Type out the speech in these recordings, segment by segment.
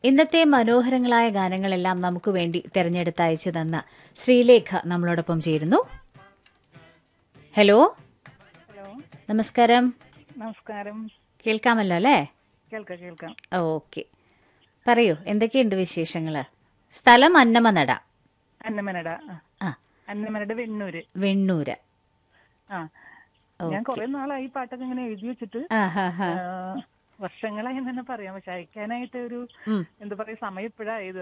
ഇന്നത്തെ മനോഹരങ്ങളായ ഗാനങ്ങളെല്ലാം നമുക്ക് വേണ്ടി തെരഞ്ഞെടുത്ത് അയച്ചു തന്ന ശ്രീലേഖ നമ്മളോടൊപ്പം ചേരുന്നു ഹലോ ഹലോ നമസ്കാരം നമസ്കാരം കേൾക്കാമല്ലോ അല്ലേ കേൾക്കാം കേൾക്കാം ഓക്കെ പറയൂ എന്തൊക്കെയുണ്ട് വിശേഷങ്ങള് സ്ഥലം അന്നമനട അന്നമനട ആ. ആ അന്നമനട വെണ്ണൂര് വെണ്ണൂര് ആ ഞാൻ കുറെ നാളായി ഈ പാട്ടൊക്കെ ഇങ്ങനെ എഴുതി വെച്ചിട്ട് ആ ഹാ ഹാ ആ, വർഷങ്ങളായി എന്ന് തന്നെ പറയാം പക്ഷെ അയക്കാനായിട്ട് ഒരു ഉം. എന്താ പറയാ സമയം ഇപ്പോഴായത്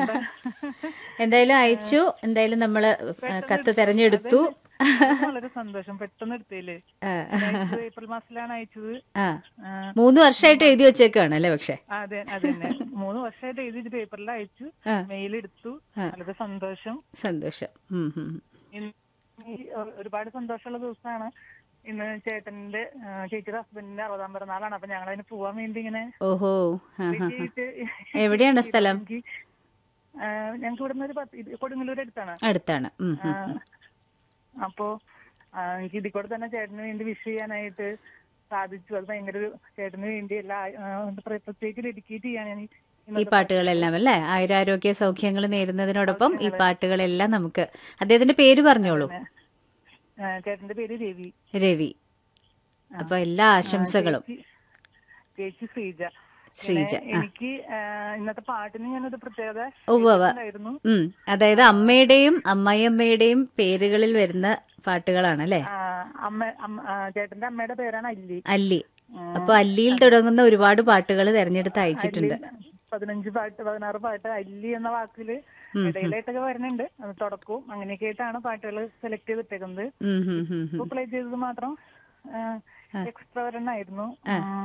എന്തായാലും അയച്ചു എന്തായാലും നമ്മള് കത്ത് തെരഞ്ഞെടുത്തു വളരെ സന്തോഷം പെട്ടെന്ന് എടുത്തില്ലേ ആ, അയച്ചത് ഏപ്രിൽ മാസത്തിലാണ് അയച്ചത് ആ ആ, മൂന്ന് വർഷമായിട്ട് എഴുതി വെച്ചേക്കാണ് അല്ലേ പക്ഷെ അതെ അതന്നെ മൂന്ന് വർഷമായിട്ട് എഴുതി പേപ്പറിൽ അയച്ചു ആ. മെയിൽ എടുത്തു വളരെ സന്തോഷം സന്തോഷം ഉം, ഉം. ഇന്ന് ഈ ഒ- ഒരുപാട് സന്തോഷമുള്ള ദിവസമാണ് ഇന്ന് ചേട്ടന്റെ ആ, ചേച്ചിയുടെ ഹസ്ബൻഡിന്റെ അറുപതാം പിറന്നാളാണ് അപ്പൊ ഞങ്ങൾ അതിന് പോവാൻ വേണ്ടി ഇങ്ങനെ ഓഹോ ആ, ആ. റെഡിയായിട്ട് എവിടെയാണ് സ്ഥലം എനിക്ക്, ആ, ഞങ്ങക്ക് ഇവിടെ നിന്ന് ഒരു പത്ത് ഇത് കൊടുങ്ങല്ലൂർ അടുത്താണ് അടുത്താണ് ഉം, ആ, ഉം. അപ്പോ ആ, എനിക്ക് ഇതിൽ കൂടെ തന്നെ ചേട്ടന് വേണ്ടി വിഷ് ചെയ്യാനായിട്ട് സാധിച്ചു അത് ഭയങ്കര ഒരു ചേട്ടന് വേണ്ടി എല്ലാ ആ, എന്താ പറയാ പ്രത്യേകിച്ച് ഡെഡിക്കേറ്റ് ചെയ്യാൻ ഞാൻ ഈ- ഈ പാട്ടുകളെല്ലാം അല്ലേ ആയുരാരോഗ്യ സൗഖ്യങ്ങൾ നേരുന്നതിനോടൊപ്പം ഈ പാട്ടുകളെല്ലാം നമുക്ക് അദ്ദേഹത്തിന്റെ പേര് പറഞ്ഞോളൂ ആ, ചേട്ടന്റെ പേര് രവി രവി അപ്പൊ എല്ലാ ആശംസകളും ചേച്ചി- ചേച്ചി ശ്രീജ ശ്രീജ പിന്നെ എനിക്ക് ആ, ഇന്നത്തെ പാട്ടിന് ഞാനൊരു പ്രത്യേകത ഉവ്വ് ഉവ്വ്. ഉണ്ടായിരുന്നു ഉം അതായത് അമ്മയുടെയും അമ്മയമ്മയുടെയും പേരുകളിൽ വരുന്ന പാട്ടുകളാണ് അല്ലേ ആ, അമ്മ അമ്മ- ആ, ചേട്ടന്റെ അമ്മയുടെ പേരാണ് അല്ലി അല്ലി അപ്പൊ അല്ലിയിൽ തുടങ്ങുന്ന ഒരുപാട് പാട്ടുകൾ തെരഞ്ഞെടുത്ത് അയച്ചിട്ടുണ്ട് പതിനഞ്ച് പാട്ട് പതിനാറ് പാട്ട് അല്ലി എന്ന വാക്കില് ഇടയിലായിട്ടൊക്കെ വരുന്നുണ്ട് അത് തുടക്കവും അങ്ങനെയൊക്കെ ആയിട്ടാണ് പാട്ടുകൾ സെലക്ട് ചെയ്തിട്ടേക്കുന്നത് ഉം, ഉം, ഉം, ഉം. ഇപ്പൊ പ്ലേ ചെയ്തത് മാത്രം എക്സ്ട്രാ ഒരെണ്ണായിരുന്നു ഉം.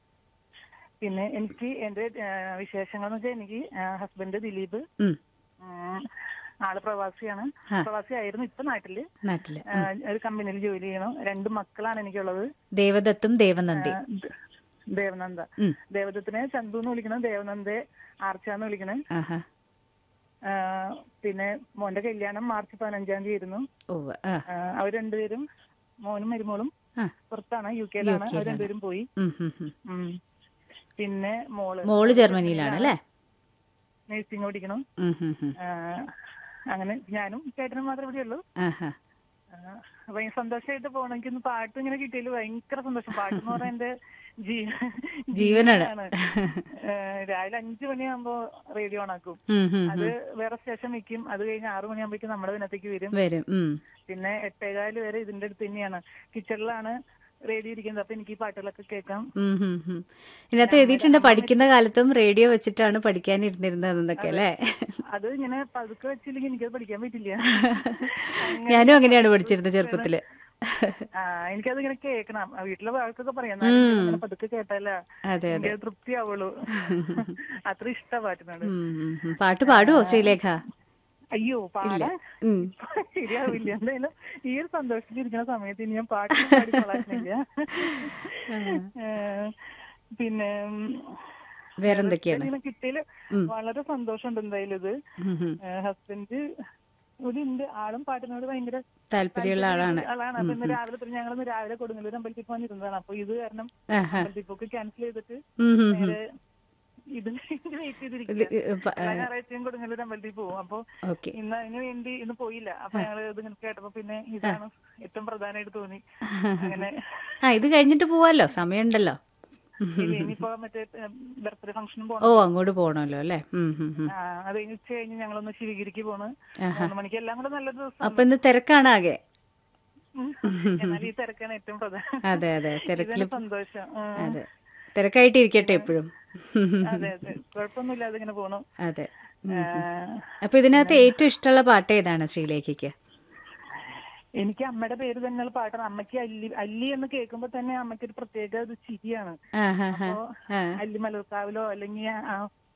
പിന്നെ എനിക്ക് എന്റെ വിശേഷങ്ങൾ എന്ന് വെച്ചാൽ എനിക്ക് ഹസ്ബൻഡ് ദിലീപ് ഉം. ഉം, ആള് പ്രവാസിയാണ് പ്രവാസി ആയിരുന്നു ഇപ്പൊ നാട്ടില് നാട്ടില് ആ, ഒരു കമ്പനിയിൽ ജോലി ചെയ്യണം രണ്ട് മക്കളാണ് എനിക്കുള്ളത് ദേവദത്തും ദേവനന്ദി ആ, ദ- ദേവനന്ദ ഉം. ദേവദത്തിനെ ചന്തു എന്ന് വിളിക്കണം ദേവനന്ദെ ആർച്ച എന്ന് വിളിക്കണം ആഹാ ആ, പിന്നെ മോന്റെ കല്യാണം മാർച്ച് പതിനഞ്ചാം തീയതി ആയിരുന്നു ഉവ്വ് ആ ആ, അവർ രണ്ടുപേരും മോനും മരുമോളും ആ. പുറത്താണ് യു കെയിലാണ് അവർ രണ്ടുപേരും പോയി ഉം, ഉം, ഉം. ഉം. പിന്നെ മോള് മോള് ജർമ്മനിയിലാണ് അല്ലേ നഴ്സിംഗ് പഠിക്കണം ഉം, ഉം, ഉം. ആ, അങ്ങനെ ഞാനും ചേട്ടനും മാത്രമേ ഇവിടെ ഉള്ളൂ ആഹാ ആ, അപ്പൊ ഈ സന്തോഷമായിട്ട് പോകണം എനിക്കൊന്ന് പാട്ട് ഇങ്ങനെ കിട്ടിയതിൽ ഭയങ്കര സന്തോഷം പാട്ട് എന്ന് പറഞ്ഞാൽ എന്റെ ജീവ ജീവനാണ്. ഏ, രാവിലെ അഞ്ചു മണിയാകുമ്പോ റേഡിയോ ഓണാക്കും ഉം, ഉം, അത് വേറെ സ്റ്റേഷൻ വെക്കും അത് കഴിഞ്ഞ് ആറു മണിയാകുമ്പോഴേക്കും നമ്മുടെ ദിനത്തേക്ക് വരും വരും ഉം. പിന്നെ എട്ടേകാല് വരെ ഇതിന്റെ അടുത്ത് തന്നെയാണ് കിച്ചണിലാണ് റേഡിയോ ഇരിക്കുന്നത് അപ്പൊ എനിക്ക് ഈ പാട്ടുകളൊക്കെ കേൾക്കാം ഉം, ഉം, ഉം. ഇതിനകത്ത് എഴുതിയിട്ടുണ്ട് പഠിക്കുന്ന കാലത്തും റേഡിയോ വെച്ചിട്ടാണ് പഠിക്കാൻ ഇരുന്നിരുന്നതെന്നൊക്കെ അല്ലേ അത് ഇങ്ങനെ പതുക്കെ വെച്ചില്ലെങ്കിൽ എനിക്കത് പഠിക്കാൻ പറ്റില്ല ഞാനും അങ്ങനെയാണ് പഠിച്ചിരുന്നത് ചെറുപ്പത്തില് ആ എനിക്കത് ഇങ്ങനെ കേൾക്കണം ആ, വീട്ടിലെ ആൾക്കൊക്കെ പറയാം എന്നാലും ഞാൻ ഇങ്ങനെ പതുക്കെ കേട്ടാല അതെ അതെ എനിക്ക് തൃപ്തിയാവുള്ളൂ അത്ര ഇഷ്ട പാട്ടിനോട് ഉം, ഉം, ഉം. പാട്ട് പാടുവോ ശ്രീലേഖ അയ്യോ പാടാ ഉം. ശരിയാവില്ല എന്തായാലും ഈ ഒരു സന്തോഷത്തിലിരിക്കുന്ന സമയത്ത് ഇനി ഞാൻ പാട്ട് പാടി കൊള്ളാനില്ല പിന്നെ ഉം, വേറെന്തൊക്കെയാണ് ഇങ്ങനെ കിട്ടിയതില് വളരെ സന്തോഷമുണ്ട് എന്തായാലും ഇത് ഉം, ഉം. ഹസ്ബൻഡ് ഇവിടെ ഉണ്ട് ആളും പാട്ടിനോട് ഭയങ്കര താല്പര്യമുള്ള ആളാണ് ആളാണ് അപ്പൊ ഇന്ന് രാവിലെ തൊട്ട് ഞങ്ങൾ ഇന്ന് രാവിലെ കൊടുങ്ങല്ലൂർ അമ്പലത്തിൽ വന്നിരുന്നതാണ് അപ്പൊ ഇത് കാരണം ആഹാ. അമ്പലത്തിൽ പോക്ക് ക്യാൻസൽ ചെയ്തിട്ട് ഉം, ഉം, ഉം. നേരെ ഇത് വെയിറ്റ് ചെയ്തിരിക്കുക ഇത് പ- എല്ലാ ഞായറാഴ്ചയും കൊടുങ്ങല്ലൂർ അമ്പലത്തിൽ പോകും അപ്പൊ ഓക്കെ ഇന്ന് അതിന് വേണ്ടി ഇന്ന് പോയില്ല അപ്പൊ ഞങ്ങള് ഇത് ഇങ്ങനെ കേട്ടപ്പോ പിന്നെ ഇതാണ് ഏറ്റവും പ്രധാനമായിട്ട് തോന്നി അങ്ങനെ ആ ഇത് കഴിഞ്ഞിട്ട് പോവാലോ സമയമുണ്ടല്ലോ ഇനി ഇനിയിപ്പോ മറ്റേ ബർത്ത്ഡേ ഫംഗ്ഷനും ഓ പോകണം അങ്ങോട്ട് പോണല്ലോ അല്ലേ ഉം, ഉം, ഉം. ആ, അത് കഴിഞ്ഞ് ഉച്ച കഴിഞ്ഞ് ഞങ്ങളൊന്ന് ശിവഗിരിക്ക് പോണ് മൂന്ന് മണിക്ക് എല്ലാം കൂടെ നല്ലൊരു ദിവസം അപ്പൊ ഇന്ന് തിരക്കാണ് ആകെ എന്നാൽ ഈ തിരക്കാണ് ഏറ്റവും പ്രധാനം അതെ അതെ തിരക്കില് ഇതാണ് സന്തോഷം ഉം. അതെ തിരക്കായിട്ട് ഇരിക്കട്ടെ എപ്പോഴും അതെ അതെ കുഴപ്പമൊന്നുമില്ലാതെ ഇങ്ങനെ പോണു അതെ ആ, അപ്പൊ ഇതിനകത്ത് ഏറ്റവും ഇഷ്ടമുള്ള പാട്ട് ഏതാണ് ശ്രീലേഖയ്ക്ക് എനിക്ക് അമ്മയുടെ പേര് തന്നെയുള്ള പാട്ടാണ് അമ്മയ്ക്ക് അല്ലി അല്ലി എന്ന് കേൾക്കുമ്പോ തന്നെ അമ്മയ്ക്ക് ഒരു പ്രത്യേക ഒരു ചിരിയാണ് ആ ഹാ ഹാ അപ്പോ ആ അല്ലി മലർക്കാവിലോ അല്ലെങ്കിൽ ആ